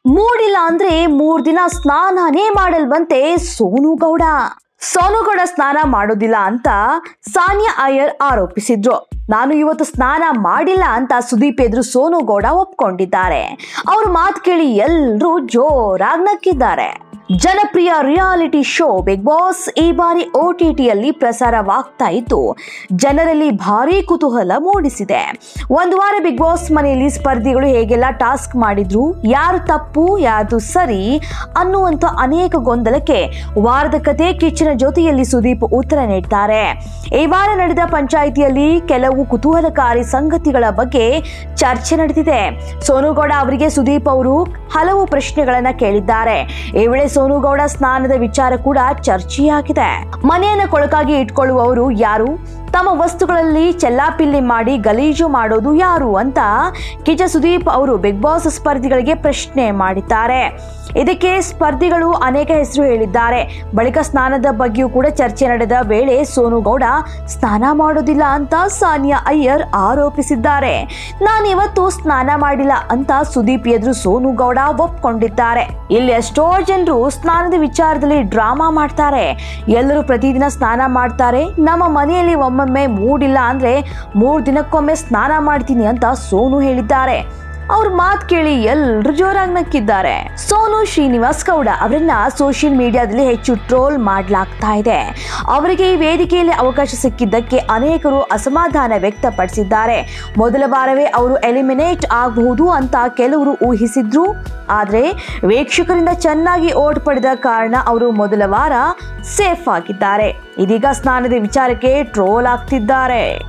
ಮೂಡಿಲ್ಲ ಅಂದ್ರೆ ಮೂರ್ ದಿನ ಸ್ನಾನನೇ ಮಾಡಲ್ವಂತೆ ಸೋನು ಗೌಡ ಸೋನು ಗೌಡ ಸ್ನಾನ ಮಾಡೋದಿಲ್ಲ ಅಂತ ಸಾನಿಯಾ ಅಯ್ಯರ್ ಆರೋಪಿಸಿದ್ರು ನಾನು ಇವತ್ತು ಸ್ನಾನ ಮಾಡಿಲ್ಲ ಅಂತ ಸುದೀಪ್ ಎದುರು ಸೋನು ಗೌಡ ಒಪ್ಕೊಂಡಿದ್ದಾರೆ ಅವ್ರ ಮಾತು ಕೇಳಿ ಎಲ್ರೂ ಜೋರಾಗಿ ನಕ್ಕಿದ್ದಾರೆ ಜನಪ್ರಿಯ ರಿಯಾಲಿಟಿ ಶೋ ಬಿಗ್ ಬಾಸ್ ಈ ಬಾರಿ ಒ ಟಿ ಟಿಯಲ್ಲಿ ಪ್ರಸಾರವಾಗ್ತಾ ಇದ್ದು ಜನರಲ್ಲಿ ಭಾರಿ ಕುತೂಹಲ ಮೂಡಿಸಿದೆ ಒಂದು ವಾರ ಬಿಗ್ ಬಾಸ್ ಮನೆಯಲ್ಲಿ ಸ್ಪರ್ಧಿಗಳು ಹೇಗೆಲ್ಲ ಟಾಸ್ಕ್ ಮಾಡಿದ್ರು ಯಾರು ತಪ್ಪು ಯಾರು ಸರಿ ಅನ್ನುವಂಥ ಅನೇಕ ಗೊಂದಲಕ್ಕೆ ವಾರದ ಕತೆ ಕಿಚ್ಚನ ಜೊತೆಯಲ್ಲಿ ಸುದೀಪ್ ಉತ್ತರ ನೀಡ್ತಾರೆ ಈ ವಾರ ನಡೆದ ಪಂಚಾಯಿತಿಯಲ್ಲಿ ಕೆಲವು ಕುತೂಹಲಕಾರಿ ಸಂಗತಿಗಳ ಬಗ್ಗೆ ಚರ್ಚೆ ನಡೆದಿದೆ ಸೋನುಗೌಡ ಅವರಿಗೆ ಸುದೀಪ್ ಅವರು ಹಲವು ಪ್ರಶ್ನೆಗಳನ್ನ ಕೇಳಿದ್ದಾರೆ ಈ ವೇಳೆ ಸೋನುಗೌಡ ಸ್ನಾನದ ವಿಚಾರ ಕೂಡ ಚರ್ಚೆಯಾಗಿದೆ ಮನೆಯನ್ನ ಕೊಳಕಾಗಿ ಇಟ್ಕೊಳ್ಳುವವರು ಯಾರು ತಮ್ಮ ವಸ್ತುಗಳಲ್ಲಿ ಚೆಲ್ಲಾಪಿಲ್ಲಿ ಮಾಡಿ ಗಲೀಜು ಮಾಡೋದು ಯಾರು ಅಂತ ಕಿಜ ಸುದೀಪ್ ಅವರು ಬಿಗ್ ಬಾಸ್ ಸ್ಪರ್ಧಿಗಳಿಗೆ ಪ್ರಶ್ನೆ ಮಾಡಿದ್ದಾರೆ ಇದಕ್ಕೆ ಸ್ಪರ್ಧಿಗಳು ಅನೇಕ ಹೆಸರು ಹೇಳಿದ್ದಾರೆ ಬಳಿಕ ಸ್ನಾನದ ಬಗ್ಗೆಯೂ ಕೂಡ ಚರ್ಚೆ ನಡೆದ ವೇಳೆ ಸೋನುಗೌಡ ಸ್ನಾನ ಮಾಡೋದಿಲ್ಲ ಅಂತ ಸಾನಿಯಾ ಅಯ್ಯರ್ ಆರೋಪಿಸಿದ್ದಾರೆ ನಾನು ಇವತ್ತು ಸ್ನಾನ ಮಾಡಿಲ್ಲ ಅಂತ ಸುದೀಪ್ ಎದುರು ಸೋನುಗೌಡ ಒಪ್ಕೊಂಡಿದ್ದಾರೆ ಇಲ್ಲಿ ಎಷ್ಟೋ ಜನರು ಸ್ನಾನದ ವಿಚಾರದಲ್ಲಿ ಡ್ರಾಮಾ ಮಾಡ್ತಾರೆ ಎಲ್ಲರೂ ಪ್ರತಿದಿನ ಸ್ನಾನ ಮಾಡ್ತಾರೆ ನಮ್ಮ ಮನೆಯಲ್ಲಿ ಒಮ್ಮೊಮ್ಮೆ ಮೂಡಿಲ್ಲ ಅಂದ್ರೆ ಮೂರ್ ದಿನಕ್ಕೊಮ್ಮೆ ಸ್ನಾನ ಮಾಡ್ತೀನಿ ಅಂತ ಸೋನು ಹೇಳಿದ್ದಾರೆ ಅವ್ರ ಮಾತು ಕೇಳಿ ಎಲ್ರು ಜೋರಾಗಿ ನಕ್ಕಿದ್ದಾರೆ ಸೋನು ಶ್ರೀನಿವಾಸ್ ಗೌಡ ಅವರನ್ನ ಸೋಷಿಯಲ್ ಮೀಡಿಯಾದಲ್ಲಿ ಹೆಚ್ಚು ಟ್ರೋಲ್ ಮಾಡಲಾಗ್ತಾ ಇದೆ ಅವರಿಗೆ ಈ ವೇದಿಕೆಯಲ್ಲಿ ಅವಕಾಶ ಸಿಕ್ಕಿದ್ದಕ್ಕೆ ಅನೇಕರು ಅಸಮಾಧಾನ ವ್ಯಕ್ತಪಡಿಸಿದ್ದಾರೆ ಮೊದಲ ವಾರವೇ ಅವರು ಎಲಿಮಿನೇಟ್ ಆಗಬಹುದು ಅಂತ ಕೆಲವರು ಊಹಿಸಿದ್ರು ಆದ್ರೆ ವೀಕ್ಷಕರಿಂದ ಚೆನ್ನಾಗಿ ಓಟ್ ಪಡೆದ ಕಾರಣ ಅವರು ಮೊದಲ ವಾರ ಸೇಫ್ ಆಗಿದ್ದಾರೆ ಇದೀಗ ಸ್ನಾನದ ವಿಚಾರಕ್ಕೆ ಟ್ರೋಲ್ ಆಗ್ತಿದ್ದಾರೆ